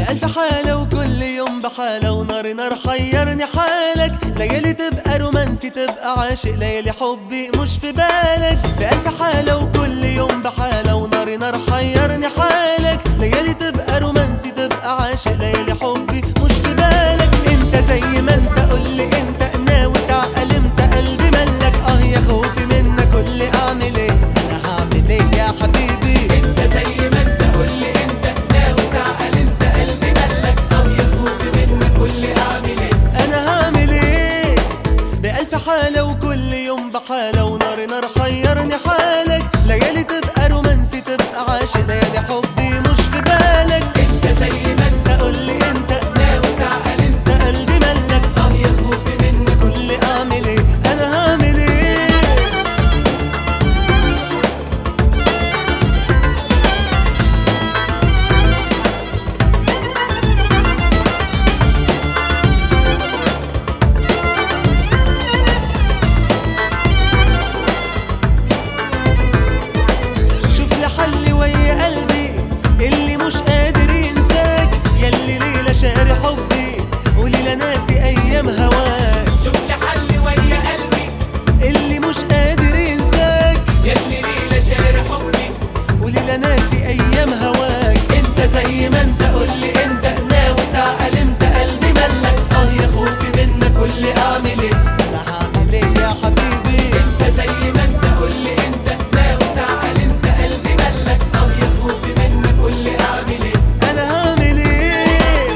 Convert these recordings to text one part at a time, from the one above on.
بألف حالة وكل يوم بحالة ونار نار حيرني حالك ليالي تبقى رومانسي تبقى عاشق ليالي حبي مش في بالك بألف حالة وكل يوم بحالة ونار نار حيرني حالك ليالي تبقى رومانسي تبقى عاشق ليالي حبي مش في بالك انت زي ما انت قولي انت ناوي تعقل انت قلبي ملك اه يا خوفي منك قولي اعمل ايه انا هعمل ايه يا حبيبي انت زي ما انت قولي انت ناوي تعقل انت قلبي ملك اه يا خوفي منك قولي اعمل ايه انا هعمل ايه بألف حالة وكل يوم بحالة ونار نار حيرني حالك ليالي تبقى رومانسي تبقى عاشق ليالي حبي مش في بالك انت زي ما انت قولي انت ناوي تعقل انت ده قلبي ملك اه يا خوفي منك قول لي اعمل ايه انا هعمل ايه شوف لي حل ويا قلبي اللي مش قادر ينساك ياللي ليلة شاري حبي وليلة ناسي ايام هواك شوف لي حل ويا قلبي اللي مش قادر ينساك ياللي ليلة شاري حبي وليلة ناسي ايام هواك انت زي ما انت قولي انت ناوي تعقل انت قلبي ملك اه يا خوفي منك قول لي اعمل ايه انا هعمل ايه يا حبيبي انت زي ما انت قولي انت ناوي تعقل انت قلبي ملك اه يا خوفي منك قولي اعمل ايه انا هعمل ايه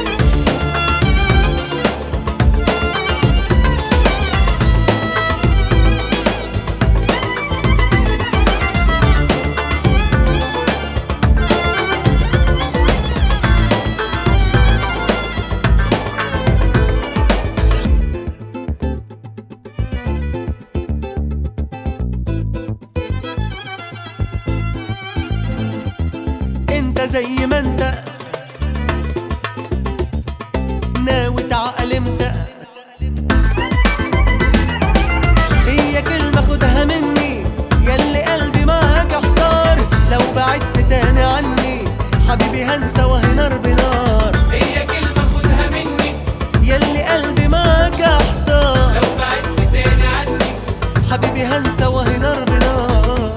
انت زي ما انت ناوي تعقل امتى هي كلمة خدها مني ياللي قلبي معاك احتار لو بعدت تاني عني حبيبي هنسى وهي نار بنار هي كلمة خدها مني ياللي قلبي معاك احتار لو بعدت تاني عني حبيبي هنسى وهي نار بنار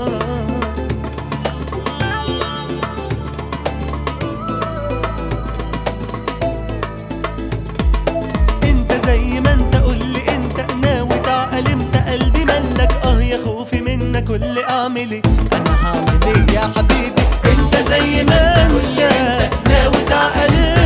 انت زي ما انت قولي انت ناوي تعقل امتى قلبي ملك اه يا خوفي منك قولي اعمل ايه انا هعمل ايه يا حبيبي انت زي ما انت ناوي تعقل